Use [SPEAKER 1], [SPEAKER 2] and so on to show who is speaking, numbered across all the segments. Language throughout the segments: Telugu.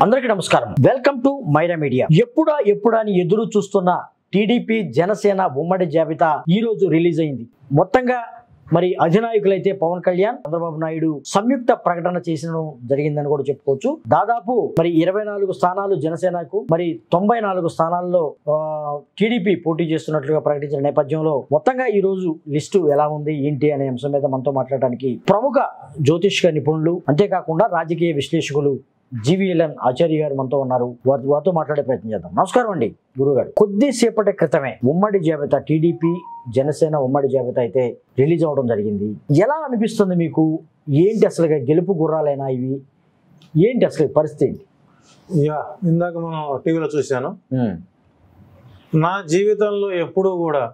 [SPEAKER 1] అందరికీ నమస్కారం వెల్కమ్ టు మైరా మీడియా ఎప్పుడా ఎప్పుడా అని ఎదురు చూస్తున్న టీడీపీ జనసేన ఉమ్మడి జాబితా ఈ రోజు రిలీజ్ అయింది మొత్తంగా మరి అధినాయకులైతే పవన్ కళ్యాణ్ చంద్రబాబు నాయుడు సంయుక్త ప్రకటన చేసిన జరిగిందని కూడా చెప్పుకోవచ్చు దాదాపు మరి ఇరవై నాలుగు స్థానాలు జనసేనకు మరి తొంభై నాలుగు స్థానాల్లో ఆ, టీడీపీ పోటీ చేస్తున్నట్లుగా ప్రకటించిన నేపథ్యంలో మొత్తంగా ఈ రోజు లిస్టు ఎలా ఉంది ఏంటి అనే అంశం మీద మనతో మాట్లాడడానికి ప్రముఖ జ్యోతిష్క నిపుణులు అంతేకాకుండా రాజకీయ విశ్లేషకులు జీవీఎల్ఎన్ ఆచార్య గారు మనతో ఉన్నారు వారి వారితో మాట్లాడే ప్రయత్నం చేద్దాం నమస్కారం అండి గురుగారు కొద్దిసేపటి క్రితమే ఉమ్మడి జాబితా టీడీపీ జనసేన ఉమ్మడి జాబితా అయితే రిలీజ్ అవడం జరిగింది ఎలా అనిపిస్తుంది మీకు ఏంటి అసలుగా గెలుపు గుర్రాలైనా ఇవి ఏంటి అసలు పరిస్థితి ఏంటి?
[SPEAKER 2] యా ఇందాక మనం టీవీలో చూశాను
[SPEAKER 1] ఉమ్,
[SPEAKER 2] నా జీవితంలో ఎప్పుడూ కూడా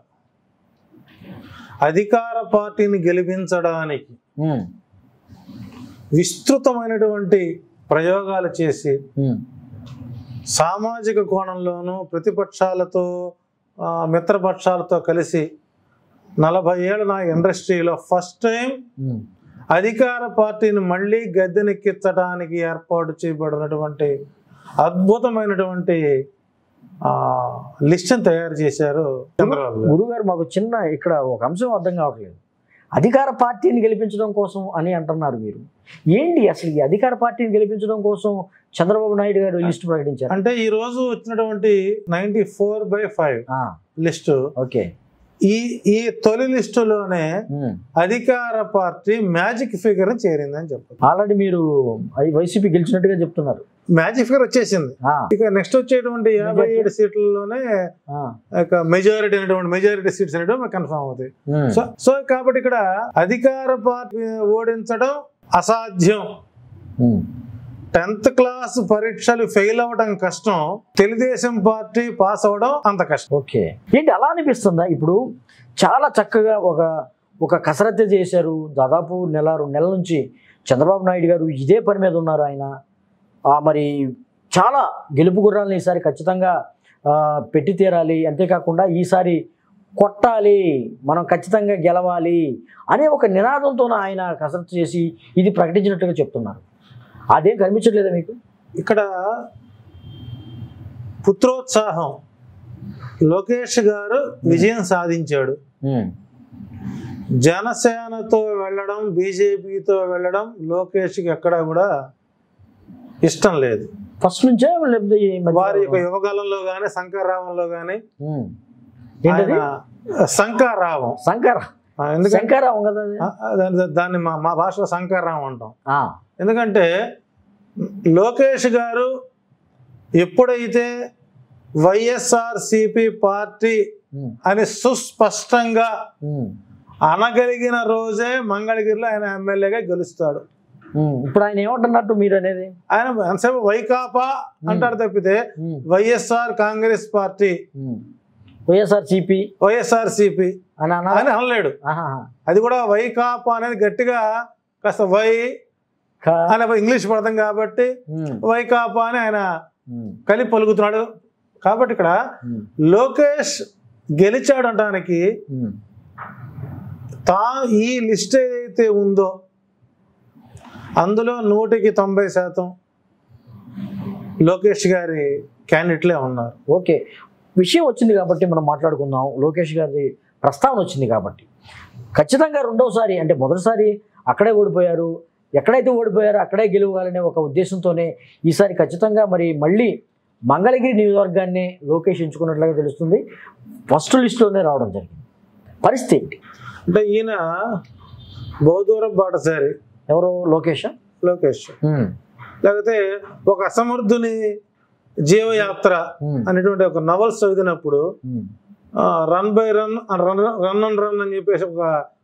[SPEAKER 2] అధికార పార్టీని గెలిపించడానికి
[SPEAKER 1] ఉమ్,
[SPEAKER 2] విస్తృతమైనటువంటి ప్రయోగాలు చేసి
[SPEAKER 1] ఉమ్,
[SPEAKER 2] సామాజిక కోణంలోనూ ప్రతిపక్షాలతో ఆ, మిత్రపక్షాలతో కలిసి నలభై ఏళ్ళ నా ఇండస్ట్రీలో ఫస్ట్ టైం
[SPEAKER 1] ఉమ్,
[SPEAKER 2] అధికార పార్టీని మళ్ళీ గద్దెనెక్కించడానికి ఏర్పాటు చేయబడినటువంటి అద్భుతమైనటువంటి లిస్ట్ని తయారు చేశారు చంద్రబాబు గారు
[SPEAKER 1] గురుగారు మాకు చిన్న ఇక్కడ ఒక అంశం అర్థం కావట్లేదు అధికార పార్టీని గెలిపించడం కోసం అని అంటున్నారు మీరు ఏంటి అసలు ఈ అధికార పార్టీని గెలిపించడం కోసం చంద్రబాబు నాయుడు గారు లిస్ట్ ప్రకటించారు
[SPEAKER 2] అంటే ఈ రోజు వచ్చినటువంటి నైన్టీ ఫోర్ బై ఫైవ్
[SPEAKER 1] ఆ,
[SPEAKER 2] లిస్టు
[SPEAKER 1] ఓకే
[SPEAKER 2] ఈ ఈ తొలి లిస్టులోనే
[SPEAKER 1] ఉమ్.
[SPEAKER 2] అధికార పార్టీ మ్యాజిక్ ఫిగర్ చేరిందని చెప్పారు
[SPEAKER 1] ఆల్రెడీ మీరు అది వైసీపీ గెలిచినట్టుగా చెప్తున్నారు
[SPEAKER 2] మ్యాజిక్ ఫిగర్ వచ్చేసింది
[SPEAKER 1] ఆ,
[SPEAKER 2] ఇక నెక్స్ట్ వచ్చేటువంటి యాభై ఏడు సీట్లలోనే
[SPEAKER 1] ఆ,
[SPEAKER 2] ఇక మెజారిటీ అనేటువంటి మెజారిటీ సీట్స్ అనేటువంటి మనకు కన్ఫర్మ్ అవుతాయి
[SPEAKER 1] ఉమ్,
[SPEAKER 2] సో సో కాబట్టి ఇక్కడ అధికార పార్టీ ఓడించడం అసాధ్యం
[SPEAKER 1] ఉమ్,
[SPEAKER 2] టెన్త్ క్లాస్ పరీక్షలు ఫెయిల్ అవ్వడం కష్టం తెలుగుదేశం పార్టీ పాస్ అవ్వడం అంత కష్టం
[SPEAKER 1] ఓకే ఏంటి అలా అనిపిస్తుందా ఇప్పుడు చాలా చక్కగా ఒక ఒక కసరత్తు చేశారు దాదాపు నెల రెండు నెలల నుంచి చంద్రబాబు నాయుడు గారు ఇదే పని మీద ఉన్నారు ఆయన ఆ, మరి చాలా గెలుపు గుర్రాలను ఈసారి ఖచ్చితంగా ఆ, పెట్టి తీరాలి అంతేకాకుండా ఈసారి కొట్టాలి మనం ఖచ్చితంగా గెలవాలి అనే ఒక నినాదంతో ఆయన కసరత్తు చేసి ఇది ప్రకటించినట్టుగా చెప్తున్నారు అదేం కనిపించట్లేదా మీకు
[SPEAKER 2] ఇక్కడ పుత్రోత్సాహం లోకేష్ గారు విజయం సాధించాడు
[SPEAKER 1] ఉమ్,
[SPEAKER 2] జనసేనతో వెళ్ళడం బీజేపీతో వెళ్ళడం లోకేష్కి ఎక్కడా కూడా ఇష్టం లేదు
[SPEAKER 1] ఫస్ట్ నుంచే లేకపోతే ఈ మధ్య-
[SPEAKER 2] వారి యొక్క యువకాలంలో కానీ శంకర్రావంలో కానీ
[SPEAKER 1] ఉమ్. ఏంటది
[SPEAKER 2] శంకర్రావం
[SPEAKER 1] శంకర
[SPEAKER 2] ఆ, ఎందుకంటే
[SPEAKER 1] శంకరావం కదా అది?
[SPEAKER 2] ఆ, ఆ, దాన్ని- దాన్ని మా మా భాషలో శంకర్రావం అంటాం
[SPEAKER 1] ఆ,
[SPEAKER 2] ఎందుకంటే లోకేష్ గారు ఎప్పుడైతే వైఎస్ఆర్ సిపి పార్టీ
[SPEAKER 1] ఉమ్,
[SPEAKER 2] అని సుస్పష్టంగా
[SPEAKER 1] ఉమ్,
[SPEAKER 2] అనగలిగిన రోజే మంగళగిరిలో ఆయన ఎమ్మెల్యేగా గెలుస్తాడు
[SPEAKER 1] ఉమ్. ఇప్పుడు ఆయన ఏమంటున్నట్టు మీరు అనేది
[SPEAKER 2] ఆయన ఎంతసేపు వైకాపా అంటారు తప్పితే
[SPEAKER 1] ఉమ్,
[SPEAKER 2] వైఎస్ఆర్ కాంగ్రెస్ పార్టీ
[SPEAKER 1] ఉమ్. వైఎస్ఆర్ సిపి
[SPEAKER 2] వైఎస్ఆర్ సిపి
[SPEAKER 1] అని అన్నా
[SPEAKER 2] అని అనలేడు అది కూడా వైకాపా అనేది గట్టిగా కాస్త వై అనే ఇంగ్లీష్ పడతాం కాబట్టి వైకాపా అని ఆయన కలిపి పలుకుతున్నాడు కాబట్టి ఇక్కడ లోకేష్ గెలిచాడు అనడానికి తా ఈ లిస్ట్ ఏదైతే ఉందో అందులో నూటికి తొంభై శాతం లోకేష్ గారి క్యాండిడేట్లే ఉన్నారు
[SPEAKER 1] ఓకే విషయం వచ్చింది కాబట్టి మనం మాట్లాడుకుందాం లోకేష్ గారి ప్రస్తావన వచ్చింది కాబట్టి ఖచ్చితంగా రెండోసారి అంటే మొదటిసారి అక్కడే ఓడిపోయారు ఎక్కడైతే ఓడిపోయారో అక్కడే గెలవాలనే ఒక ఉద్దేశంతోనే ఈసారి ఖచ్చితంగా మరి మళ్ళీ మంగళగిరి నియోజకవర్గాన్ని లోకేష్ ఎంచుకున్నట్లుగా తెలుస్తుంది ఫస్ట్ లిస్టులోనే రావడం జరిగింది పరిస్థితి ఏంటి
[SPEAKER 2] అంటే ఈయన బహుదూరం బాటసారి
[SPEAKER 1] ఎవరు లోకేష్
[SPEAKER 2] లోకేష్ లేకపోతే ఒక అసమర్థుని జీవయాత్ర అనేటువంటి ఒక నవల్స్ చదివినప్పుడు run by run run run and run అని చెప్పేసి ఒక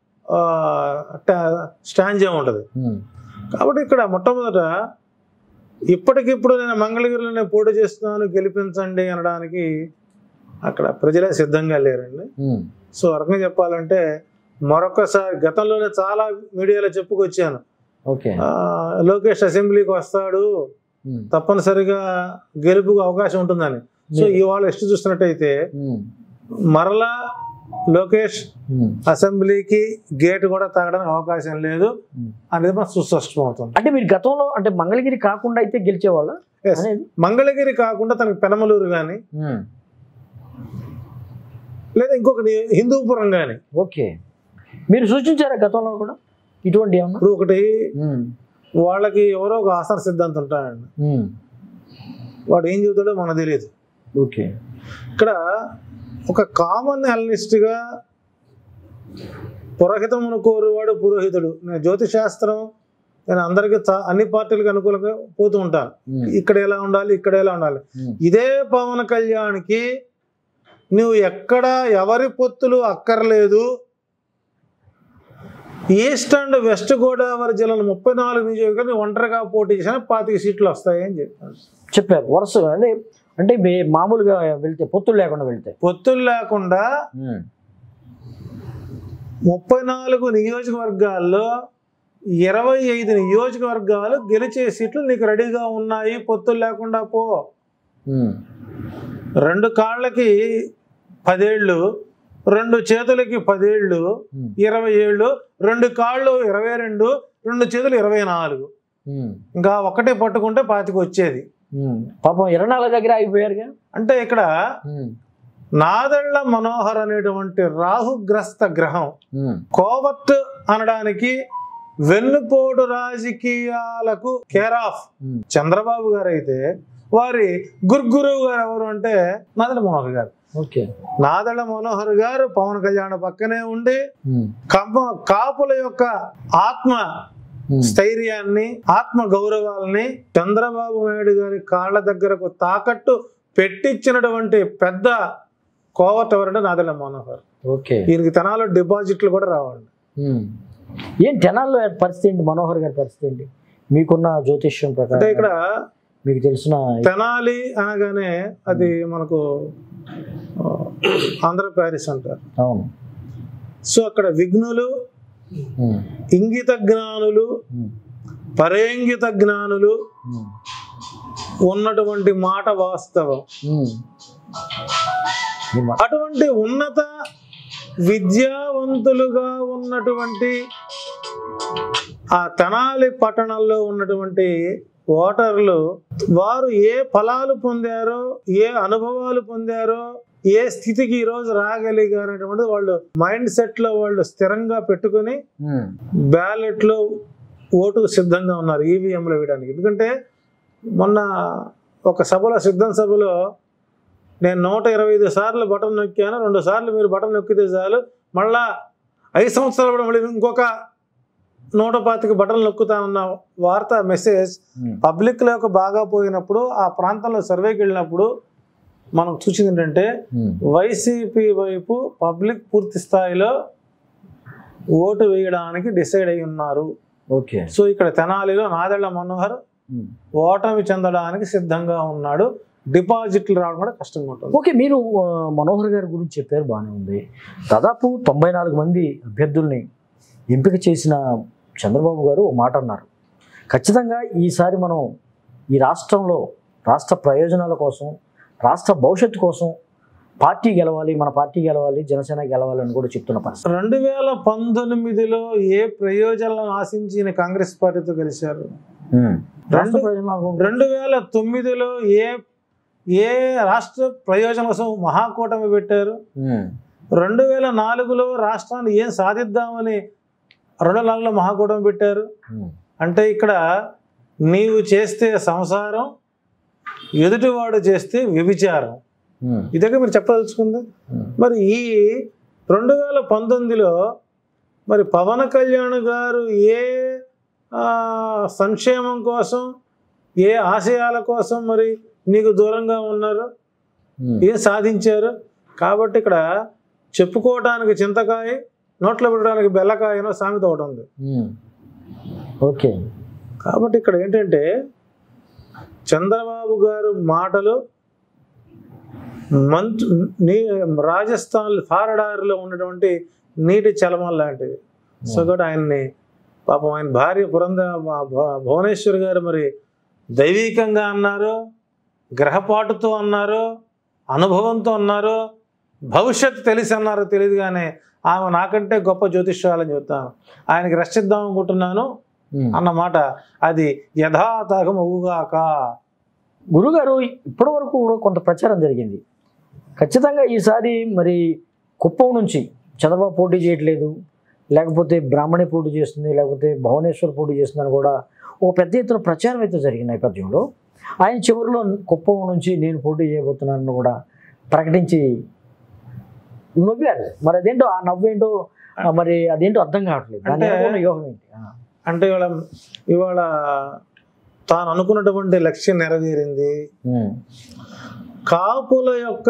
[SPEAKER 2] స్టాండ్ ఉంటుంది కాబట్టి ఇక్కడ మొట్టమొదట ఇప్పటికిప్పుడు నేను మంగళగిరిలోనే పోటీ చేస్తున్నాను గెలిపించండి అనడానికి అక్కడ ప్రజలే సిద్ధంగా లేరండి సో ఆ రకంగా చెప్పాలంటే మరొకసారి గతంలోనే చాలా మీడియాలో చెప్పుకొచ్చాను
[SPEAKER 1] ఓకే
[SPEAKER 2] ఆ, లోకేష్ అసెంబ్లీకి వస్తాడు తప్పనిసరిగా గెలుపుకు అవకాశం ఉంటుందని సో ఇవాళ లిస్ట్ చూస్తున్నట్టయితే మరలా లోకేష్ అసెంబ్లీకి గేట్ కూడా తాగడానికి అవకాశం లేదు అనేది మనకు సుస్పష్టమవుతుంది
[SPEAKER 1] అంటే మీరు గతంలో అంటే మంగళగిరి కాకుండా అయితే గెలిచేవాళ్ళ
[SPEAKER 2] Yes.
[SPEAKER 1] అనేది
[SPEAKER 2] మంగళగిరి కాకుండా తనకి పెనమలూరు కానీ
[SPEAKER 1] ఉమ్.
[SPEAKER 2] లేదా ఇంకొక ని- హిందూపురం కానీ
[SPEAKER 1] ఓకే మీరు సూచించారా గతంలో కూడా ఇటువంటి ఏమన్నా
[SPEAKER 2] ఇప్పుడు ఒకటి
[SPEAKER 1] ఉమ్.
[SPEAKER 2] వాళ్ళకి ఎవరో ఒక ఆసన సిద్ధాంతం ఉంటాడండి
[SPEAKER 1] ఉమ్.
[SPEAKER 2] వాడు ఏం చెబుతాడో మనకు తెలియదు
[SPEAKER 1] ఓకే
[SPEAKER 2] ఇక్కడ ఒక కామన్ హెల్నిస్ట్గా పురోహితమును కోరువాడు పురోహితుడు నేను జ్యోతిష్ శాస్త్రం నేను అందరికీ చా- అన్ని పార్టీలకు అనుకూలంగా పోతూ ఉంటాను
[SPEAKER 1] ఉమ్.
[SPEAKER 2] ఇక్కడ ఎలా ఉండాలి ఇక్కడ ఎలా ఉండాలి
[SPEAKER 1] ఉమ్.
[SPEAKER 2] ఇదే పవన్ కళ్యాణ్కి నువ్వు ఎక్కడ ఎవరి పొత్తులు అక్కర్లేదు ఈస్ట్ అండ్ వెస్ట్ గోదావరి జిల్లాలో ముప్పై నాలుగు నియోజకవర్గాలు నువ్వు ఒంటరిగా పోటీ చేసిన పాతిక సీట్లు వస్తాయని చెప్పాను
[SPEAKER 1] చెప్పారు వరుసగా అంటే అంటే మీ- మామూలుగా వెళ్తే పొత్తులు లేకుండా వెళ్తే
[SPEAKER 2] పొత్తులు లేకుండా
[SPEAKER 1] ఉమ్.
[SPEAKER 2] ముప్పై నాలుగు నియోజకవర్గాల్లో ఇరవై ఐదు నియోజకవర్గాలు గెలిచే సీట్లు నీకు రెడీగా ఉన్నాయి పొత్తులు లేకుండా పో
[SPEAKER 1] ఉమ్.
[SPEAKER 2] రెండు కాళ్ళకి పదేళ్ళు రెండు చేతులకి పదేళ్ళు
[SPEAKER 1] ఉమ్.
[SPEAKER 2] ఇరవై ఏళ్ళు రెండు కాళ్ళు ఇరవై రెండు రెండు చేతులు ఇరవై నాలుగు
[SPEAKER 1] ఉమ్.
[SPEAKER 2] ఇంకా ఒకటే పట్టుకుంటే పాతికి వచ్చేది
[SPEAKER 1] ఉమ్. పాపం ఇరవై నాలుగు దగ్గర ఆగిపోయారుగా
[SPEAKER 2] అంటే ఇక్కడ
[SPEAKER 1] ఉమ్.
[SPEAKER 2] నాదళ్ళ మనోహర్ అనేటువంటి రాహుగ్రస్త గ్రహం
[SPEAKER 1] ఉమ్.
[SPEAKER 2] కోవత్ అనడానికి వెన్నుపోటు రాజకీయాలకు కేర్ ఆఫ్
[SPEAKER 1] ఉమ్.
[SPEAKER 2] చంద్రబాబు గారు అయితే వారి గుర్గురువు గారు ఎవరు అంటే నాదళ్ళ మనోహర్ గారు
[SPEAKER 1] ఓకే
[SPEAKER 2] నాదళ్ళ మనోహర్ గారు పవన్ కళ్యాణ్ పక్కనే ఉండి
[SPEAKER 1] ఉమ్.
[SPEAKER 2] కమ్మ కాపుల యొక్క ఆత్మ
[SPEAKER 1] ఉమ్.
[SPEAKER 2] స్థైర్యాన్ని ఆత్మ గౌరవాలని చంద్రబాబు నాయుడు గారి కాళ్ళ దగ్గరకు తాకట్టు పెట్టించినటువంటి పెద్ద కోవట్ ఎవరంటే నాదెల్ల మనోహర్
[SPEAKER 1] ఓకే
[SPEAKER 2] ఈయనకి తనాలో డిపాజిట్లు కూడా రావండి
[SPEAKER 1] ఉమ్. ఏం తెనాల్లో పరిస్థితి ఏంటి మనోహర్ గారి పరిస్థితి ఏంటి మీకున్న జ్యోతిష్యం
[SPEAKER 2] అంటే
[SPEAKER 1] ప్రకారం
[SPEAKER 2] ఇక్కడ
[SPEAKER 1] మీకు తెలిసిన
[SPEAKER 2] తెనాలి అనగానే అది మనకు ఆ, ఆంధ్ర ప్యారిస్ అంటారు
[SPEAKER 1] అవును
[SPEAKER 2] సో అక్కడ విఘ్నులు
[SPEAKER 1] ఉమ్.
[SPEAKER 2] ఇంగిత జ్ఞానులు
[SPEAKER 1] ఉమ్.
[SPEAKER 2] పరేంగిత జ్ఞానులు
[SPEAKER 1] ఉమ్.
[SPEAKER 2] ఉన్నటువంటి మాట వాస్తవం
[SPEAKER 1] ఉమ్. ఈ మా-
[SPEAKER 2] అటువంటి ఉన్నత విద్యావంతులుగా ఉన్నటువంటి ఆ తెనాలి పట్టణంలో ఉన్నటువంటి ఓటర్లు వారు ఏ ఫలాలు పొందారో ఏ అనుభవాలు పొందారో ఏ స్థితికి ఈ రోజు రాగలిగారనేటువంటిది వాళ్ళు మైండ్ సెట్ లో వాళ్ళు స్థిరంగా పెట్టుకొని
[SPEAKER 1] ఉమ్.
[SPEAKER 2] బ్యాలెట్ లో ఓటు సిద్ధంగా ఉన్నారు ఈవీఎంలో వేయడానికి ఎందుకంటే మొన్న ఒక సభలో సిద్ధం సభలో నేను నూట ఇరవై ఐదు సార్లు బటన్ నొక్కాను రెండు సార్లు మీరు బటన్ నొక్కితే చాలు మళ్ళా ఐదు సంవత్సరాలు కూడా మళ్ళీ ఇంకొక నూట పాతిక బటన్ నొక్కుతానన్న వార్త మెసేజ్
[SPEAKER 1] ఉమ్.
[SPEAKER 2] పబ్లిక్లోకి బాగా పోయినప్పుడు ఆ ప్రాంతంలో సర్వేకి వెళ్ళినప్పుడు మనం చూసింది ఏంటంటే
[SPEAKER 1] ఉమ్.
[SPEAKER 2] వైసీపీ వైపు పబ్లిక్ పూర్తి స్థాయిలో ఓటు వేయడానికి డిసైడ్ అయి ఉన్నారు
[SPEAKER 1] ఓకే
[SPEAKER 2] సో ఇక్కడ తెనాలిలో నాదెళ్ల మనోహర్
[SPEAKER 1] ఉమ్.
[SPEAKER 2] ఓటమి చెందడానికి సిద్ధంగా ఉన్నాడు డిపాజిట్లు రావడం కూడా కష్టంగా ఉంటుంది
[SPEAKER 1] ఓకే మీరు ఆ, మనోహర్ గారి గురించి చెప్పారు బాగానే ఉంది దాదాపు తొంభై నాలుగు మంది అభ్యర్థుల్ని ఎంపిక చేసిన చంద్రబాబు గారు ఒక మాట అన్నారు ఖచ్చితంగా ఈసారి మనం ఈ రాష్ట్రంలో రాష్ట్ర ప్రయోజనాల కోసం రాష్ట్ర భవిష్యత్తు కోసం పార్టీ గెలవాలి మన పార్టీ గెలవాలి జనసేన గెలవాలి అని కూడా చెప్తున్న పరిస్థితి
[SPEAKER 2] రెండు వేల పంతొమ్మిదిలో ఏ ప్రయోజనాలను ఆశించి ఈయన కాంగ్రెస్ పార్టీతో కలిశారు
[SPEAKER 1] రాష్ట్ర ప్రయోజనాలు
[SPEAKER 2] రెండు వేల తొమ్మిదిలో ఏ ఏ రాష్ట్ర ప్రయోజనం కోసం మహాకూటమి పెట్టారు
[SPEAKER 1] ఉమ్.
[SPEAKER 2] రెండు వేల నాలుగులో రాష్ట్రాన్ని ఏం సాధిద్దామని రెండు వేల నాలుగులో మహాకూటమి పెట్టారు
[SPEAKER 1] ఉమ్.
[SPEAKER 2] అంటే ఇక్కడ నీవు చేస్తే సంసారం ఎదుటివాడు చేస్తే వ్యభిచారం
[SPEAKER 1] ఉమ్.
[SPEAKER 2] ఇదే మీరు చెప్పదలుచుకుంది
[SPEAKER 1] ఉమ్.
[SPEAKER 2] మరి ఈ రెండు వేల పంతొమ్మిదిలో మరి పవన్ కళ్యాణ్ గారు ఏ ఆ, సంక్షేమం కోసం ఏ ఆశయాల కోసం మరి నీకు దూరంగా ఉన్నారు
[SPEAKER 1] ఉమ్.
[SPEAKER 2] ఏం సాధించారు కాబట్టి ఇక్కడ చెప్పుకోవడానికి చింతకాయ నోట్లో పెట్టడానికి బెల్లకాయనో సామెత ఒకటి ఉంది
[SPEAKER 1] ఉమ్. ఓకే
[SPEAKER 2] కాబట్టి ఇక్కడ ఏంటంటే చంద్రబాబు గారు మాటలు మంచు నీ రాజస్థాన్ థారడారిలో ఉన్నటువంటి నీటి చలమం లాంటివి సో కాబట్టి ఆయన్ని పాపం ఆయన భార్య పురంద భ- భువనేశ్వర్ గారు మరి దైవీకంగా అన్నారు గ్రహపాటుతో అన్నారు అనుభవంతో అన్నారు భవిష్యత్తు తెలిసి అన్నారో తెలియదు కానీ ఆమె నాకంటే గొప్ప జ్యోతిష్యాలని చెప్తాను ఆయనకి రెస్ట్ ఇద్దాం అనుకుంటున్నాను
[SPEAKER 1] ఉమ్.
[SPEAKER 2] అన్నమాట అది యథాతథం అవుగాక
[SPEAKER 1] గురుగారు ఇప్పటి వరకు కూడా కొంత ప్రచారం జరిగింది ఖచ్చితంగా ఈసారి మరి కుప్పం నుంచి చంద్రబాబు పోటీ చేయట్లేదు లేకపోతే బ్రాహ్మణి పోటీ చేస్తుంది లేకపోతే భువనేశ్వర్ పోటీ చేస్తుందని కూడా ఒక పెద్ద ఎత్తున ప్రచారం అయితే జరిగిన నేపథ్యంలో ఆయన చివరిలో కుప్పం నుంచి నేను పోటీ చేయబోతున్నానని కూడా ప్రకటించి నవ్వారు మరి అదేంటో ఆ నవ్వేంటో ఆ, మరి అదేంటో అర్థం కావట్లేదు దాని
[SPEAKER 2] అంటే-
[SPEAKER 1] వెనక ఉన్న వ్యూహం ఏంటి ఆ,
[SPEAKER 2] అంటే ఇవాళ ఇవాళ తాను అనుకున్నటువంటి లక్ష్యం నెరవేరింది
[SPEAKER 1] ఉమ్,
[SPEAKER 2] కాపుల యొక్క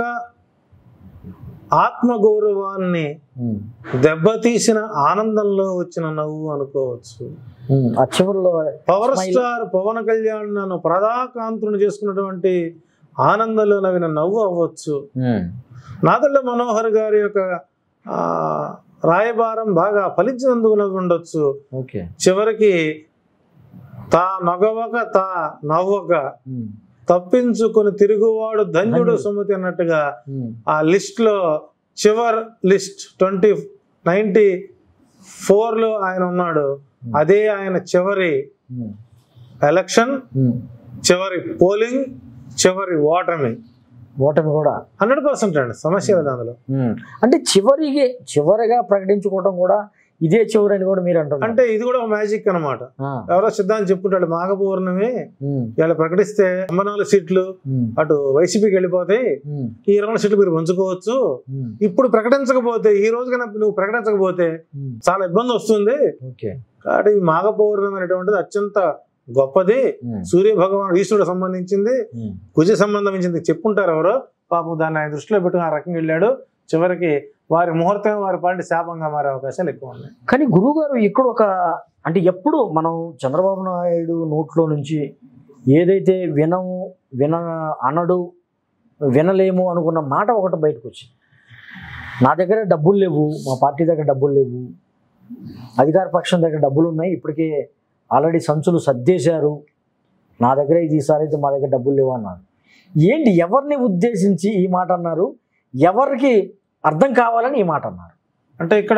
[SPEAKER 2] ఆత్మగౌరవాన్ని
[SPEAKER 1] ఉమ్,
[SPEAKER 2] దెబ్బతీసిన ఆనందంలో వచ్చిన నవ్వు అనుకోవచ్చు
[SPEAKER 1] ఉమ్, ఆ చివరిలో
[SPEAKER 2] power
[SPEAKER 1] Smile.
[SPEAKER 2] Star Pawan Kalyan నన్ను ప్రధాకాంతుని చేసుకున్నటువంటి ఆనందంలో నవ్విన నవ్వు అవ్వచ్చు
[SPEAKER 1] ఉమ్,
[SPEAKER 2] నాదళ్ళ మనోహర్ గారి యొక్క ఆ, రాయబారం బాగా ఫలించినందుకు నవ్వి ఉండొచ్చు
[SPEAKER 1] ఓకే
[SPEAKER 2] చివరికి తా నగవక తా నవ్వక
[SPEAKER 1] ఉమ్,
[SPEAKER 2] తప్పించుకొని తిరుగువాడు ధన్యుడు
[SPEAKER 1] ధన్యుడు.
[SPEAKER 2] సుమతి అన్నట్టుగా
[SPEAKER 1] ఉమ్,
[SPEAKER 2] ఆ లిస్ట్ లో చివర్ లిస్ట్ ట్వంటీ నైన్టీ లో ఆయన ఉన్నాడు అదే ఆయన చివరి
[SPEAKER 1] ఉమ్,
[SPEAKER 2] ఎలక్షన్
[SPEAKER 1] ఉమ్.
[SPEAKER 2] చివరి పోలింగ్ చివరి ఓటమి
[SPEAKER 1] ఓటమి కూడా
[SPEAKER 2] హండ్రెడ్ పర్సెంట్ అండి సమస్య లేదు అందులో
[SPEAKER 1] ఉమ్. అంటే చివరికి చివరిగా ప్రకటించుకోవడం కూడా ఇదే చివరి అని కూడా మీరు అంటున్నారు
[SPEAKER 2] అంటే ఇది కూడా ఒక మ్యాజిక్ అన్నమాట
[SPEAKER 1] ఆ,
[SPEAKER 2] ఎవరో సిద్ధాంతం చెప్పుంటాడు మాఘ పౌర్ణమి
[SPEAKER 1] ఉమ్,
[SPEAKER 2] ఇలా ప్రకటిస్తే తొంభై నాలుగు సీట్లు
[SPEAKER 1] ఉమ్,
[SPEAKER 2] అటు వైసీపీకి వెళ్ళిపోతాయి
[SPEAKER 1] ఉమ్,
[SPEAKER 2] ఈ ఇరవై నాలుగు సీట్లు మీరు పంచుకోవచ్చు
[SPEAKER 1] ఉమ్,
[SPEAKER 2] ఇప్పుడు ప్రకటించకపోతే ఈ రోజు కన్నా నువ్వు ప్రకటించకపోతే
[SPEAKER 1] ఉమ్.
[SPEAKER 2] చాలా ఇబ్బంది వస్తుంది
[SPEAKER 1] ఓకే
[SPEAKER 2] కాబట్టి ఈ మాఘ పౌర్ణమి అనేటువంటిది అత్యంత గొప్పది
[SPEAKER 1] ఉమ్,
[SPEAKER 2] సూర్య భగవాన్ ఈశ్వరుడు సంబంధించింది
[SPEAKER 1] ఉమ్,
[SPEAKER 2] కుజ సంబంధించింది చెప్పుంటారు ఎవరో పాపం దాన్ని ఆయన దృష్టిలో పెట్టుకుని ఆ రకంగా వెళ్ళాడు చివరికి వారి ముహూర్తం వారి పార్టీ శాపంగా మారే అవకాశాలు ఎక్కువ ఉన్నాయి
[SPEAKER 1] కానీ గురువుగారు ఇక్కడ ఒక అంటే ఎప్పుడు మనం చంద్రబాబు నాయుడు నోట్లో నుంచి ఏదైతే వినము విన అనడు వినలేము అనుకున్న మాట ఒకటి బయటకు వచ్చింది నా దగ్గర డబ్బులు లేవు మా పార్టీ దగ్గర డబ్బులు లేవు అధికార పక్షం దగ్గర డబ్బులు ఉన్నాయి ఇప్పటికే ఆల్రెడీ సంచులు సర్దేశారు నా దగ్గర ఇది ఈసారి అయితే మా దగ్గర డబ్బులు లేవు అన్నారు ఏంటి ఎవరిని ఉద్దేశించి ఈ మాట అన్నారు ఎవరికి అర్థం కావాలని ఈ మాట అన్నారు
[SPEAKER 2] అంటే ఇక్కడ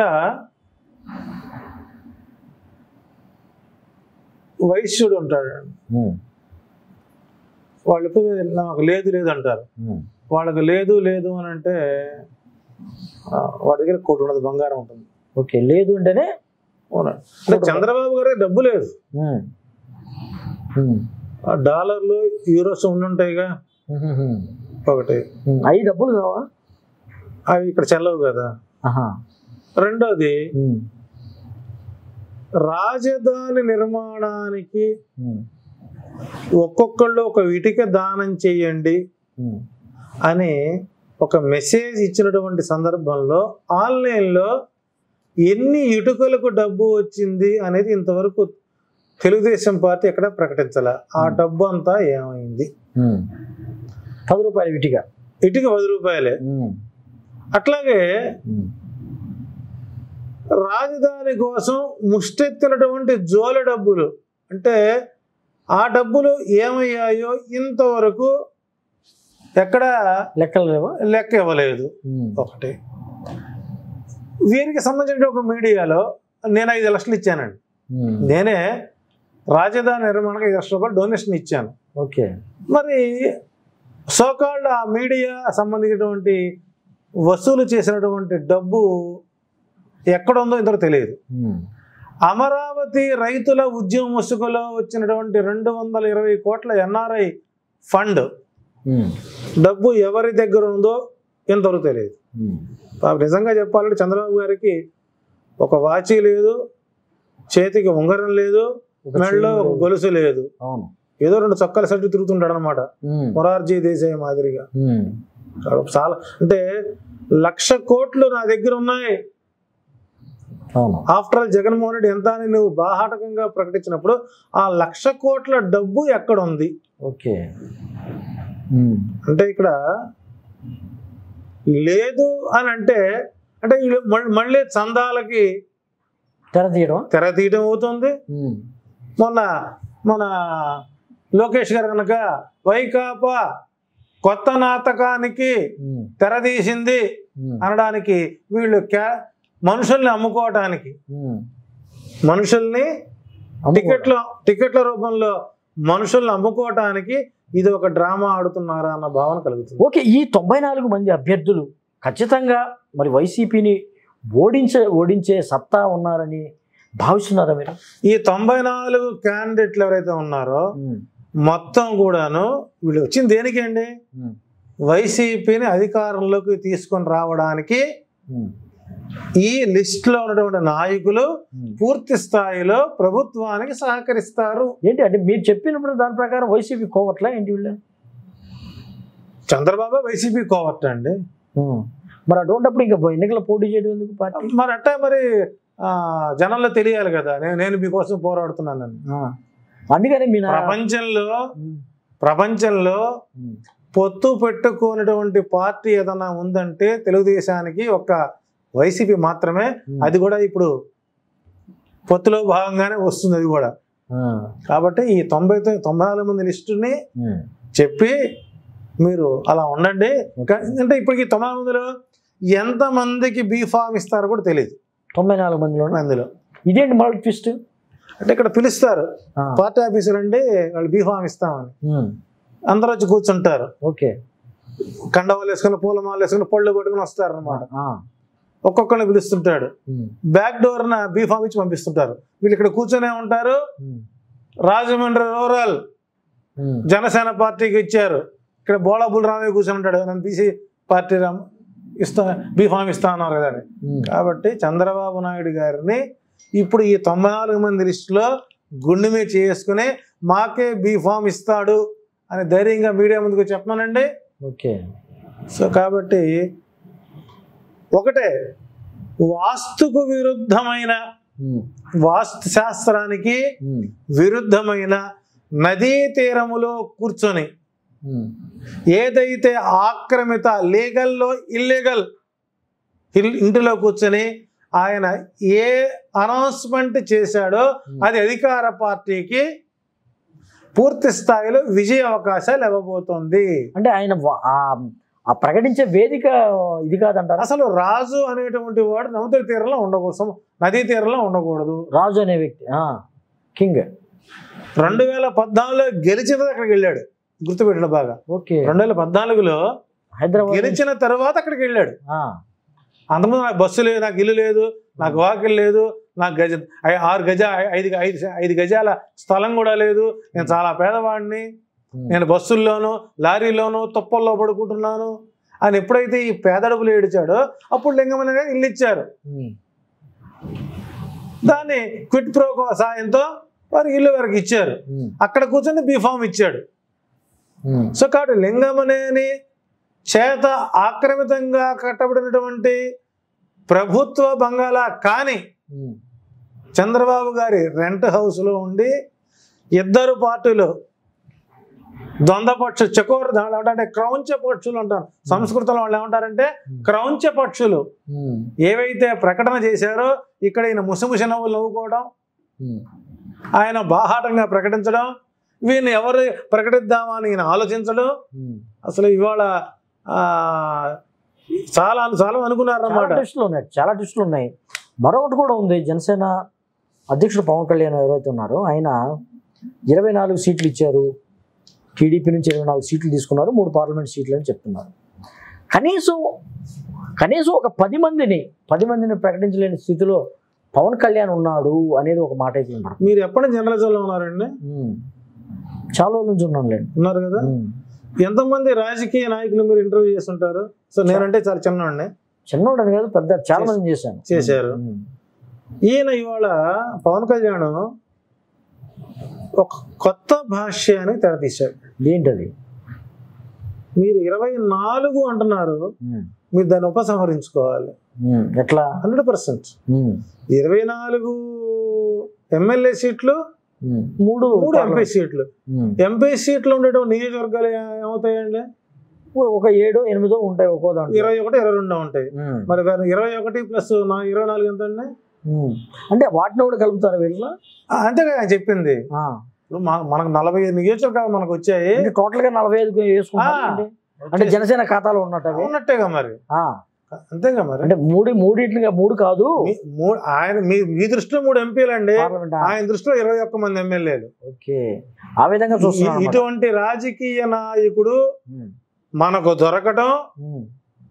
[SPEAKER 2] వైశ్యుడు ఉంటాడు
[SPEAKER 1] ఉమ్,
[SPEAKER 2] వాళ్ళు ఎప్పుడు నాకు లేదు లేదు అంటారు
[SPEAKER 1] ఉమ్,
[SPEAKER 2] వాళ్ళకి లేదు లేదు అని అంటే ఆ, వాడి దగ్గర కోటి ఉన్నది బంగారం ఉంటుంది
[SPEAKER 1] ఓకే లేదు అంటేనే
[SPEAKER 2] అవునా అంటే చంద్రబాబు గారి డబ్బు లేదు
[SPEAKER 1] ఉమ్, ఉమ్,
[SPEAKER 2] ఆ డాలర్లు యూరోస్ ఉండుంటాయిగా
[SPEAKER 1] ఉమ్, ఉమ్,
[SPEAKER 2] ఒకటి
[SPEAKER 1] ఉమ్. అవి డబ్బులు కావా
[SPEAKER 2] అవి ఇక్కడ చెల్లవు కదా
[SPEAKER 1] ఆహా.
[SPEAKER 2] రెండోది
[SPEAKER 1] ఉమ్,
[SPEAKER 2] రాజధాని నిర్మాణానికి
[SPEAKER 1] ఉమ్,
[SPEAKER 2] ఒక్కొక్కళ్ళు ఒక ఇటుక దానం చేయండి
[SPEAKER 1] ఉమ్,
[SPEAKER 2] అని ఒక మెసేజ్ ఇచ్చినటువంటి సందర్భంలో ఆన్లైన్లో ఎన్ని ఇటుకలకు డబ్బు వచ్చింది అనేది ఇంతవరకు తెలుగుదేశం పార్టీ ఎక్కడ ప్రకటించాల ఆ డబ్బు అంతా ఏమైంది
[SPEAKER 1] ఉమ్. పది రూపాయలు విటిగా
[SPEAKER 2] ఇటుక పది రూపాయలే
[SPEAKER 1] ఉమ్,
[SPEAKER 2] అట్లాగే
[SPEAKER 1] ఉమ్,
[SPEAKER 2] రాజధాని కోసం ముష్టెత్తినటువంటి జోల డబ్బులు అంటే ఆ డబ్బులు ఏమయ్యాయో ఇంతవరకు ఎక్కడ
[SPEAKER 1] లెక్కలు లేవా
[SPEAKER 2] లెక్క ఇవ్వలేదు
[SPEAKER 1] ఉమ్,
[SPEAKER 2] ఒకటి వీరికి సంబంధించిన ఒక మీడియాలో నేను ఐదు లక్షలు ఇచ్చానండి
[SPEAKER 1] ఉమ్,
[SPEAKER 2] నేనే రాజధాని నిర్మాణానికి ఐదు లక్షల రూపాయలు డొనేషన్ ఇచ్చాను
[SPEAKER 1] ఓకే
[SPEAKER 2] మరి సోకాల్డ్ ఆ మీడియా సంబంధించినటువంటి వసూలు చేసినటువంటి డబ్బు ఎక్కడ ఉందో ఇంతకు తెలియదు
[SPEAKER 1] ఉమ్,
[SPEAKER 2] అమరావతి రైతుల ఉద్యమ ముసుగులో వచ్చినటువంటి రెండు వందల ఇరవై కోట్ల ఎన్ఆర్ఐ ఫండ్
[SPEAKER 1] ఉమ్,
[SPEAKER 2] డబ్బు ఎవరి దగ్గర ఉందో ఇంతవరకు తెలియదు
[SPEAKER 1] ఉమ్,
[SPEAKER 2] పాపం నిజంగా చెప్పాలంటే చంద్రబాబు గారికి ఒక వాచి లేదు చేతికి ఉంగరం లేదు
[SPEAKER 1] ఒక
[SPEAKER 2] మెడలో
[SPEAKER 1] చైన్
[SPEAKER 2] ఒక
[SPEAKER 1] లేదు.
[SPEAKER 2] గొలుసు లేదు
[SPEAKER 1] అవును
[SPEAKER 2] ఏదో రెండు చొక్కాల సట్టు తిరుగుతుంటాడు అనమాట
[SPEAKER 1] ఉమ్,
[SPEAKER 2] మొరార్జీ దేశాయ్ మాదిరిగా
[SPEAKER 1] ఉమ్,
[SPEAKER 2] చాలా అంటే లక్ష కోట్లు నా దగ్గర ఉన్నాయి
[SPEAKER 1] అవును
[SPEAKER 2] ఆఫ్టర్ ఆల్ జగన్మోహన్ రెడ్డి ఎంత అని నువ్వు బాహాటకంగా ప్రకటించినప్పుడు ఆ లక్ష కోట్ల డబ్బు ఎక్కడ ఉంది
[SPEAKER 1] ఓకే ఉమ్,
[SPEAKER 2] అంటే ఇక్కడ లేదు అని అంటే అంటే వీళ్ళు మళ్ళీ- మళ్ళీ చందాలకి
[SPEAKER 1] తెర తీయడం
[SPEAKER 2] తెర తీయడం అవుతుంది
[SPEAKER 1] ఉమ్,
[SPEAKER 2] మొన్న మన లోకేష్ గారు కనుక వైకాపా కొత్త నాటకానికి
[SPEAKER 1] ఉమ్,
[SPEAKER 2] తెరదీసింది
[SPEAKER 1] ఉమ్,
[SPEAKER 2] అనడానికి వీళ్ళు క్యా మనుషుల్ని అమ్ముకోవటానికి
[SPEAKER 1] ఉమ్.
[SPEAKER 2] మనుషుల్ని
[SPEAKER 1] అమ్ముకోవడం.
[SPEAKER 2] టికెట్ల టికెట్ల రూపంలో మనుషుల్ని అమ్ముకోవటానికి ఇది ఒక డ్రామా ఆడుతున్నారా అన్న భావన కలుగుతుంది
[SPEAKER 1] ఓకే ఈ తొంభై నాలుగు మంది అభ్యర్థులు ఖచ్చితంగా మరి వైసీపీని ఓడించే ఓడించే సత్తా ఉన్నారని భావిస్తున్నారా మీరు
[SPEAKER 2] ఈ తొంభై నాలుగు క్యాండిడేట్లు ఎవరైతే ఉన్నారో మొత్తం కూడాను వీళ్ళు వచ్చింది దేనికి అండి వైసీపీని అధికారంలోకి తీసుకొని రావడానికి ఈ లిస్టులో ఉన్నటువంటి నాయకులు పూర్తి స్థాయిలో ప్రభుత్వానికి సహకరిస్తారు
[SPEAKER 1] ఏంటి అంటే మీరు చెప్పినప్పుడు దాని ప్రకారం వైసీపీ కోవట్లా ఏంటి వీళ్ళు
[SPEAKER 2] చంద్రబాబు వైసీపీ కోవట్ అండి
[SPEAKER 1] మరి అటువంటిప్పుడు ఇంకా ఎన్నికల పోటీ చేయడం ఎందుకు పార్టీ
[SPEAKER 2] మరి అట్టే మరి ఆ, జనంలో తెలియాలి కదా నేను నేను మీకోసం పోరాడుతున్నానని
[SPEAKER 1] అందుకని మీ నా-
[SPEAKER 2] ప్రపంచంలో
[SPEAKER 1] ఉమ్,
[SPEAKER 2] ప్రపంచంలో
[SPEAKER 1] ఉమ్,
[SPEAKER 2] పొత్తు పెట్టుకున్నటువంటి పార్టీ ఏదైనా ఉందంటే తెలుగుదేశానికి ఒక వైసీపీ మాత్రమే
[SPEAKER 1] ఉమ్.
[SPEAKER 2] అది కూడా ఇప్పుడు పొత్తులో భాగంగానే వస్తుంది అది కూడా
[SPEAKER 1] ఆ,
[SPEAKER 2] కాబట్టి ఈ తొంభై తొ- తొంభై నాలుగు మంది లిస్టుని
[SPEAKER 1] ఉమ్,
[SPEAKER 2] చెప్పి మీరు అలా ఉండండి కా- అంటే ఇప్పటికి తొంభై మందిలో ఎంత మందికి బీఫామ్ ఇస్తారో కూడా తెలియదు
[SPEAKER 1] తొంభై నాలుగు మందిలో
[SPEAKER 2] మందిలో
[SPEAKER 1] ఇదేంటి మళ్ళీ ట్విస్ట్
[SPEAKER 2] అంటే ఇక్కడ పిలుస్తారు పార్టీ ఆఫీసులు అండి వాళ్ళు బీఫామ్ ఇస్తామని అందరూ వచ్చి కూర్చుంటారు
[SPEAKER 1] ఓకే
[SPEAKER 2] కండవాలు వేసుకుని పూలమాలు వేసుకుని పళ్ళు పట్టుకుని వస్తారు అనమాట
[SPEAKER 1] ఆ,
[SPEAKER 2] ఒక్కొక్కరిని పిలుస్తుంటాడు
[SPEAKER 1] ఉమ్,
[SPEAKER 2] బ్యాక్ డోర్ న బీఫామ్ ఇచ్చి పంపిస్తుంటారు వీళ్ళు ఇక్కడ కూర్చొనే ఉంటారు
[SPEAKER 1] ఉమ్,
[SPEAKER 2] రాజమండ్రి రూరల్
[SPEAKER 1] ఉమ్,
[SPEAKER 2] జనసేన పార్టీకి ఇచ్చారు ఇక్కడ బోళాబుల్ రామయ్య కూర్చొని ఉంటాడు నన్ను తీసి పార్టీ రామ్ ఇస్తా బీఫామ్ ఇస్తా అన్నారు కదా అని
[SPEAKER 1] ఉమ్.
[SPEAKER 2] కాబట్టి చంద్రబాబు నాయుడు గారిని ఇప్పుడు ఈ తొంభై నాలుగు మంది లిస్టులో గుండె మీద చేసుకుని మాకే బీఫామ్ ఇస్తాడు అని ధైర్యంగా మీడియా ముందుకు చెప్పమనండి
[SPEAKER 1] ఓకే
[SPEAKER 2] సో కాబట్టి ఒకటే వాస్తుకు విరుద్ధమైన
[SPEAKER 1] ఉమ్,
[SPEAKER 2] వాస్తు శాస్త్రానికి
[SPEAKER 1] ఉమ్,
[SPEAKER 2] విరుద్ధమైన నదీ తీరములో కూర్చొని
[SPEAKER 1] ఉమ్,
[SPEAKER 2] ఏదైతే ఆక్రమిత లీగల్లో ఇల్లీగల్ ఇంటిలో కూర్చొని ఆయన ఏ అనౌన్స్మెంట్ చేశాడో అది అధికార పార్టీకి పూర్తి స్థాయిలో విజయ అవకాశాలు ఇవ్వబోతోంది
[SPEAKER 1] అంటే ఆయన వా- ఆ- ఆ ప్రకటించే వేదిక ఇది కాదంటారా
[SPEAKER 2] అసలు రాజు అనేటువంటి వాడు నముద్ర తీరంలో ఉండకూడదు సము- నదీ తీరంలో ఉండకూడదు
[SPEAKER 1] రాజు అనే వ్యక్తి ఆ, కింగ్
[SPEAKER 2] రెండు వేల పద్నాలుగులో గెలిచిన అక్కడికి వెళ్ళాడు గుర్తుపెట్టిన బాగా
[SPEAKER 1] ఓకే
[SPEAKER 2] రెండు వేల పద్నాలుగులో
[SPEAKER 1] హైదరాబాద్
[SPEAKER 2] గెలిచిన తర్వాత అక్కడికి వెళ్ళాడు
[SPEAKER 1] ఆ,
[SPEAKER 2] అంతకుముందు నాకు బస్సు లేదు నాకు ఇల్లు లేదు నాకు వాకిల్ లేదు నాకు గజ ఐ- ఆరు గజ ఐ- ఐదు ఐదు ఐదు గజాల స్థలం కూడా లేదు నేను చాలా పేదవాడిని
[SPEAKER 1] ఉమ్,
[SPEAKER 2] నేను బస్సుల్లోనూ లారీలోనూ తుప్పల్లో పడుకుంటున్నాను అని ఎప్పుడైతే ఈ పేదడుపులు ఏడిచాడో అప్పుడు లింగమని గారు ఇల్లు ఇచ్చారు
[SPEAKER 1] ఉమ్,
[SPEAKER 2] దాన్ని క్విట్ ప్రోకో సాయంతో వారికి ఇల్లు వరకు ఇచ్చారు
[SPEAKER 1] ఉమ్,
[SPEAKER 2] అక్కడ కూర్చొని బీఫామ్ ఇచ్చాడు
[SPEAKER 1] ఉమ్,
[SPEAKER 2] సో కాబట్టి లింగమనేని చేత ఆక్రమితంగా కట్టబడినటువంటి ప్రభుత్వ బంగాళా కానీ
[SPEAKER 1] ఉమ్,
[SPEAKER 2] చంద్రబాబు గారి రెంట్ హౌస్లో ఉండి ఇద్దరు పార్టీలు ద్వంద్వ పక్షు చకోర అంటే క్రౌంచ పక్షులు అంటారు సంస్కృతంలో వాళ్ళు ఏమంటారంటే క్రౌంచ పక్షులు
[SPEAKER 1] ఉమ్,
[SPEAKER 2] ఏవైతే ప్రకటన చేశారో ఇక్కడ ఈయన ముసిముసి నవ్వులు నవ్వుకోవడం
[SPEAKER 1] ఉమ్,
[SPEAKER 2] ఆయన బాహాటంగా ప్రకటించడం వీరిని ఎవరు ప్రకటిద్దామా అని ఈయన ఆలోచించడం
[SPEAKER 1] ఉమ్.
[SPEAKER 2] అసలు ఇవాళ ఆ, చాలా చాలా
[SPEAKER 1] చాలా
[SPEAKER 2] అనుకున్నారన్నమాట
[SPEAKER 1] ట్విస్టులు ఉన్నాయి చాలా ట్విస్టులు ఉన్నాయి మరొకటి కూడా ఉంది జనసేన అధ్యక్షుడు పవన్ కళ్యాణ్ ఎవరైతే ఉన్నారో ఆయన ఇరవై నాలుగు సీట్లు ఇచ్చారు టీడీపీ నుంచి ఇరవై నాలుగు సీట్లు తీసుకున్నారు మూడు పార్లమెంట్ సీట్లు అని చెప్తున్నారు కనీసం కనీసం ఒక పది మందిని పది మందిని ప్రకటించలేని స్థితిలో పవన్ కళ్యాణ్ ఉన్నాడు అనేది ఒక మాట అయితే వినపడుతుంది.
[SPEAKER 2] మీరు ఎప్పటి జర్నలిజంలో ఉన్నారండి
[SPEAKER 1] ఉమ్. చాలా రోజుల నుంచి ఉన్నాను లేండి
[SPEAKER 2] ఉన్నారు కదా ఎంతమంది రాజకీయ నాయకులు మీరు ఇంటర్వ్యూ చేస్తుంటారు సో నేనంటే చాలా చిన్నవాడిని
[SPEAKER 1] చిన్నోడని కాదు పెద్ద చాలా మంది చేశాను
[SPEAKER 2] చేశారు
[SPEAKER 1] ఉమ్.
[SPEAKER 2] ఈయన ఇవాళ పవన్ కళ్యాణ్ ఒక కొత్త భాష్యాన్ని తెరతీశాడు
[SPEAKER 1] ఏంటది
[SPEAKER 2] మీరు ఇరవై నాలుగు అంటున్నారు
[SPEAKER 1] ఉమ్.
[SPEAKER 2] మీరు దాన్ని ఉపసంహరించుకోవాలి
[SPEAKER 1] ఉమ్. ఎట్లా
[SPEAKER 2] హండ్రెడ్ పర్సెంట్
[SPEAKER 1] ఉమ్.
[SPEAKER 2] ఇరవై నాలుగు ఎమ్మెల్యే సీట్లు
[SPEAKER 1] ఉమ్. మూడు
[SPEAKER 2] మూడు ఎంపీ సీట్లు
[SPEAKER 1] ఉమ్.
[SPEAKER 2] ఎంపీ సీట్లు ఉండేటువంటి నియోజకవర్గాలు ఏ- ఏమవుతాయండి
[SPEAKER 1] ఒక ఏడు ఎనిమిదో ఉంటాయి ఒక్కో దాంట్లో
[SPEAKER 2] ఇరవై ఒకటి ఇరవై రెండు ఉంటాయి
[SPEAKER 1] ఉమ్.
[SPEAKER 2] మరి వేరే ఇరవై ఒకటి ప్లస్ నా ఇరవై నాలుగు ఎంత అండి
[SPEAKER 1] ఉమ్. అంటే వాటిని కూడా కలుపుతారు వీళ్ళ
[SPEAKER 2] ఆ, అంతేగా ఆయన చెప్పింది ఇప్పుడు మా- మనకు నలభై ఐదు నియోజకవర్గాలు మనకు వచ్చాయి
[SPEAKER 1] అంటే టోటల్ గా నలభై ఐదు వేసుకుంటారు
[SPEAKER 2] ఆ.
[SPEAKER 1] అంటే జనసేన ఖాతాలో ఉన్నట్టు అవి
[SPEAKER 2] ఉన్నట్టేగా మరి
[SPEAKER 1] ఆ.
[SPEAKER 2] అంతేగా మరి
[SPEAKER 1] అంటే మూడు మూడిట్లుగా మూడు కాదు
[SPEAKER 2] మీ- మూ- ఆయన మీ మీ దృష్టిలో మూడు ఎంపీలు అండి
[SPEAKER 1] పార్లమెంట్ ఆ-
[SPEAKER 2] ఆయన దృష్టిలో ఇరవై ఒక్క మంది ఎమ్మెల్యేలు
[SPEAKER 1] ఓకే ఆ విధంగా చూస్తున్నాను అన్నమాట.
[SPEAKER 2] ఇటువంటి రాజకీయ నాయకుడు
[SPEAKER 1] ఉమ్,
[SPEAKER 2] మనకు దొరకటం
[SPEAKER 1] ఉమ్,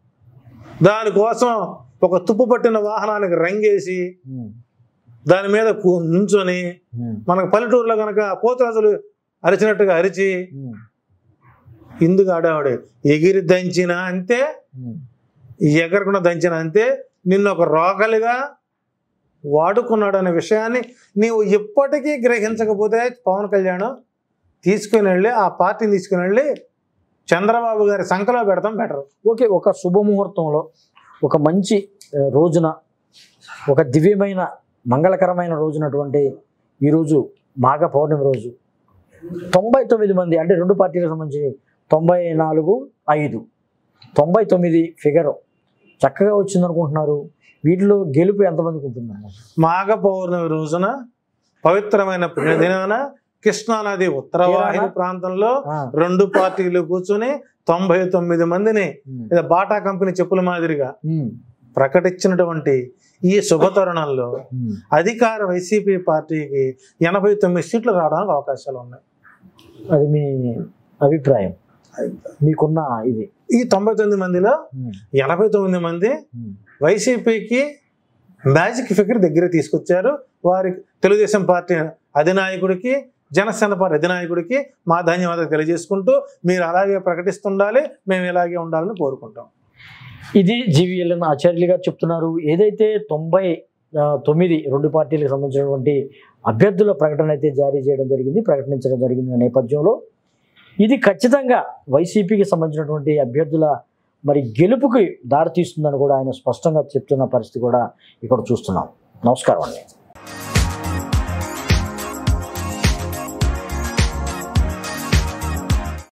[SPEAKER 2] దానికోసం ఒక తుప్పు పట్టిన వాహనానికి రంగేసి
[SPEAKER 1] ఉమ్,
[SPEAKER 2] దాని మీద కు- నుంచొని
[SPEAKER 1] ఉమ్,
[SPEAKER 2] మనకు పల్లెటూరులో కనుక పోతురాజులు అరిచినట్టుగా అరిచి
[SPEAKER 1] ఉమ్,
[SPEAKER 2] ఇందుకు ఆడేవాడు ఎగిరి దంచిన అంతే
[SPEAKER 1] ఉమ్.
[SPEAKER 2] ఎగరకుండా దంచిన అంతే నిన్ను ఒక రోగలిగా వాడుకున్నాడు అనే విషయాన్ని నీవు ఇప్పటికీ గ్రహించకపోతే పవన్ కళ్యాణ్ తీసుకుని వెళ్ళి ఆ పార్టీని తీసుకుని వెళ్ళి చంద్రబాబు గారి సంఖలో పెడతాం బెటర్
[SPEAKER 1] ఓకే ఒక శుభముహూర్తంలో ఒక మంచి ఆ, రోజున ఒక దివ్యమైన మంగళకరమైన రోజునటువంటి ఈరోజు మాఘ పౌర్ణమి రోజు తొంభై తొమ్మిది మంది అంటే రెండు పార్టీలకు సంబంధించి తొంభై నాలుగు ఐదు తొంభై తొమ్మిది ఫిగర్ చక్కగా వచ్చింది అనుకుంటున్నారు వీటిలో గెలుపు ఎంతమందికి ఉంటుందన్న
[SPEAKER 2] మాఘ పౌర్ణమి రోజున పవిత్రమైన దినాన కృష్ణానది ఉత్తరవాహిని
[SPEAKER 1] తీరాన?
[SPEAKER 2] ప్రాంతంలో
[SPEAKER 1] ఆ,
[SPEAKER 2] రెండు పార్టీలు కూర్చొని తొంభై తొమ్మిది మందిని
[SPEAKER 1] ఉమ్,
[SPEAKER 2] ఇది బాటా కంపెనీ చెప్పుల మాదిరిగా
[SPEAKER 1] ఉమ్,
[SPEAKER 2] ప్రకటించినటువంటి ఈ శుభతరుణంలో
[SPEAKER 1] ఉమ్.
[SPEAKER 2] అధికార వైసీపీ పార్టీకి ఎనభై తొమ్మిది సీట్లు రావడానికి అవకాశాలు ఉన్నాయి
[SPEAKER 1] అది మీ అభిప్రాయం మీకున్న ఇది
[SPEAKER 2] ఈ తొంభై తొమ్మిది మందిలో
[SPEAKER 1] ఉమ్,
[SPEAKER 2] ఎనభై తొమ్మిది మంది
[SPEAKER 1] ఉమ్,
[SPEAKER 2] వైసీపీకి మ్యాజిక్ ఫిగర్ దగ్గర తీసుకొచ్చారు వారి తెలుగుదేశం పార్టీ అధినాయకుడికి జనసేన పార్టీ అధినాయకుడికి మా ధన్యవాదాలు తెలియజేసుకుంటూ మీరు అలాగే ప్రకటిస్తుండాలి మేము ఇలాగే ఉండాలని కోరుకుంటాం
[SPEAKER 1] ఇది జీవీఎల్ఎన్ ఆచార్యులు గారు చెప్తున్నారు ఏదైతే తొంభై ఆ, తొమ్మిది రెండు పార్టీలకు సంబంధించినటువంటి అభ్యర్థుల ప్రకటన అయితే జారీ చేయడం జరిగింది ప్రకటించడం జరిగింది నేపథ్యంలో ఇది ఖచ్చితంగా వైసీపీకి సంబంధించినటువంటి అభ్యర్థుల మరి గెలుపుకి దారితీస్తుందని కూడా ఆయన స్పష్టంగా చెప్తున్న పరిస్థితి కూడా ఇక్కడ చూస్తున్నాం నమస్కారం అండి